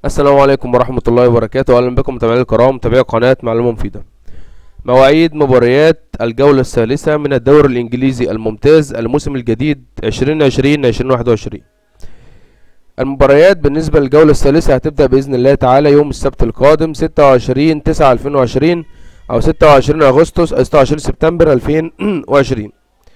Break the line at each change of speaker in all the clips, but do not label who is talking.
السلام عليكم ورحمة الله وبركاته أهلا بكم متابعينا الكرام متابعي قناة معلومة مفيدة مواعيد مباريات الجولة الثالثة من الدوري الإنجليزي الممتاز الموسم الجديد 2020 2021 المباريات بالنسبة للجولة الثالثة هتبدأ بإذن الله تعالى يوم السبت القادم 26 9 2020 أو 26 أغسطس أو 26 سبتمبر 2020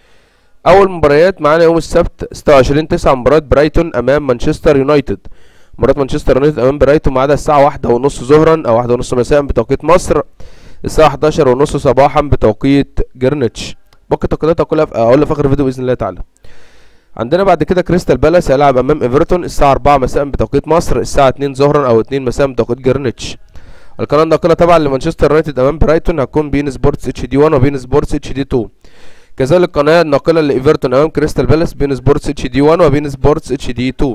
أول مباريات معانا يوم السبت 26 9 مباراة برايتون أمام مانشستر يونايتد مباراة مانشستر يونايتد أمام برايتون ميعادها الساعة واحدة ونص ظهرا أو واحدة ونص مساء بتوقيت مصر الساعة 11 ونص صباحا بتوقيت جرينتش باقي التوقيتات هقولها في هقولها في آخر الفيديو بإذن الله تعالى عندنا بعد كده كريستال بالاس هيلعب أمام ايفرتون الساعة 4 مساء بتوقيت مصر الساعة 2 ظهرا أو 2 مساء بتوقيت جرينتش القناة الناقلة طبعا لمانشستر يونايتد أمام برايتون هتكون بين سبورتس اتش دي 1 وبين سبورتس اتش دي 2 كذلك القناة الناقلة لإيفرتون أمام كريستال بالاس بين سبورتس اتش دي 1 وبين سبورتس اتش دي 2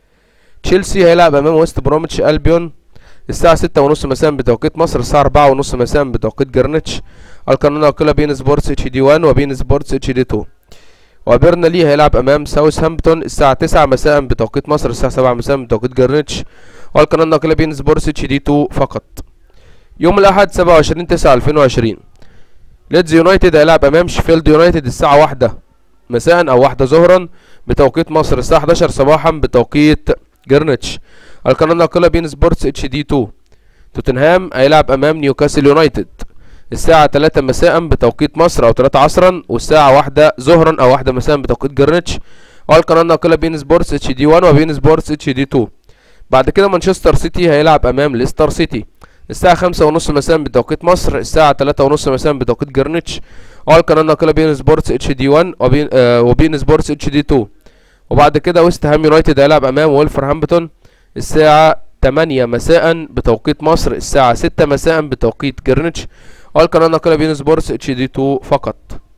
تشيلسي هيلعب أمام ويست بروميتش ألبيون الساعة ستة ونص مساء بتوقيت مصر الساعة أربعة ونص مساء بتوقيت جرينتش القناة الناقلة بين سبورتس اتش دي 1 وبين سبورتس اتش دي 2 وبيرنلي هيلعب أمام ساوثهامبتون الساعة تسعة مساء بتوقيت مصر الساعة سبعة مساء بتوقيت جرينتش والقناة الناقلة بين سبورتس اتش دي 2 فقط يوم الأحد سبعة وعشرين تسعة ألفين وعشرين ليدز يونايتد هيلعب أمام شيفيلد يونايتد الساعة واحدة مساء أو واحدة ظهرا بتوقيت مصر الساعة 11 صباحا بتوقيت جرينتش القناة الناقلة بين سبورتس اتش دي 2 توتنهام هيلعب أمام نيوكاسل يونايتد الساعة 3 مساء بتوقيت مصر أو 3 عصرا والساعة واحدة ظهرا أو واحدة مساء بتوقيت جرينتش والقناة الناقلة بين سبورتس اتش دي 1 وبين سبورتس اتش دي 2 بعد كده مانشستر سيتي هيلعب أمام ليستر سيتي الساعة خمسة ونص مساء بتوقيت مصر الساعة تلاتة ونص مساء بتوقيت جرينتش والقناة الناقلة بين سبورتس اتش دي 1 وبين آه وبين سبورتس اتش دي 2 وبعد كده ويست هام يونايتد هيلعب أمام وولفرهامبتون الساعة 8 مساء بتوقيت مصر الساعة 6 مساء بتوقيت جرينتش والقناة الناقلة بين سبورتس اتش دي 2 فقط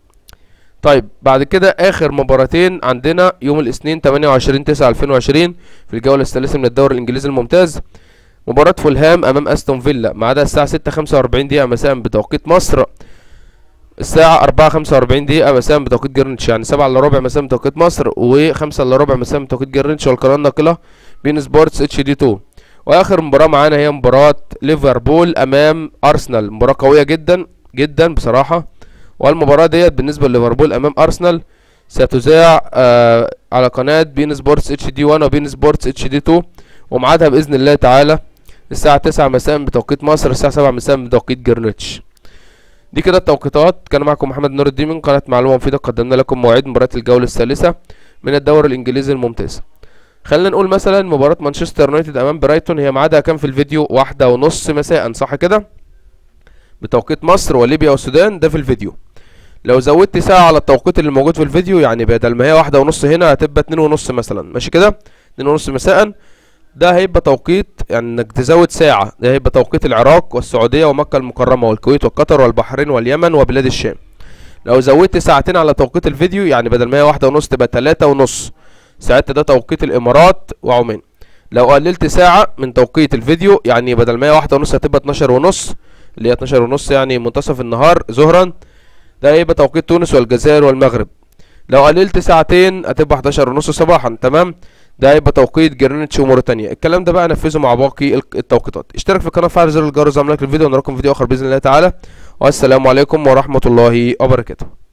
طيب بعد كده اخر مباراتين عندنا يوم الاثنين 28 9 2020 في الجولة الثالثة من الدوري الانجليزي الممتاز مباراة فولهام امام استون فيلا ميعادها الساعة 6 45 دقيقة مساء بتوقيت مصر الساعة 4 45 دقيقة مساء بتوقيت جرينتش يعني 7 الا ربع مساء بتوقيت مصر و5 الا ربع مساء بتوقيت جرينتش والقناة الناقلة بين سبورتس اتش دي 2 واخر مباراة معانا هي مباراة ليفربول امام ارسنال مباراة قوية جدا جدا بصراحة والمباراة ديت بالنسبة لليفربول امام ارسنال ستذاع آه على قناة بين سبورتس اتش دي 1 وبين سبورتس اتش دي 2 وميعادها باذن الله تعالى الساعة 9 مساء بتوقيت مصر الساعة 7 مساء بتوقيت جرينتش دي كده التوقيتات كان معكم محمد نور الدين من قناة معلومة مفيدة قدمنا لكم مواعيد مباراة الجولة الثالثة من الدوري الإنجليزي الممتاز خلينا نقول مثلا مباراة مانشستر يونايتد أمام برايتون هي ميعادها كام في الفيديو واحدة ونص مساء صح كده بتوقيت مصر وليبيا والسودان ده في الفيديو لو زودت ساعة على التوقيت اللي موجود في الفيديو يعني بدل ما هي واحدة ونص هنا هتبقى اتنين ونص مثلا ماشي كده اتنين ونص مساء ده هيبقى توقيت يعني انك تزود ساعة ده هيبقى توقيت العراق والسعودية ومكة المكرمة والكويت وقطر والبحرين واليمن وبلاد الشام لو زودت ساعتين على توقيت الفيديو يعني بدل ما هي واحدة ونص تبقى تلاتة ونص ساعتها ده توقيت الامارات وعمان لو قللت ساعة من توقيت الفيديو يعني بدل ما هي واحدة ونص هتبقى اتناشر ونص اللي هي اتناشر ونص يعني منتصف النهار ظهرا ده هيبقى توقيت تونس والجزائر والمغرب لو قللت ساعتين هتبقى 11 ونص صباحا تمام ده هيبقى توقيت جرينتش وموريتانيا الكلام ده بقى نفذه مع باقي التوقيتات اشترك في القناه فعل زر الجرس وعمل لايك للفيديو ونراكم فيديو اخر باذن الله تعالى والسلام عليكم ورحمه الله وبركاته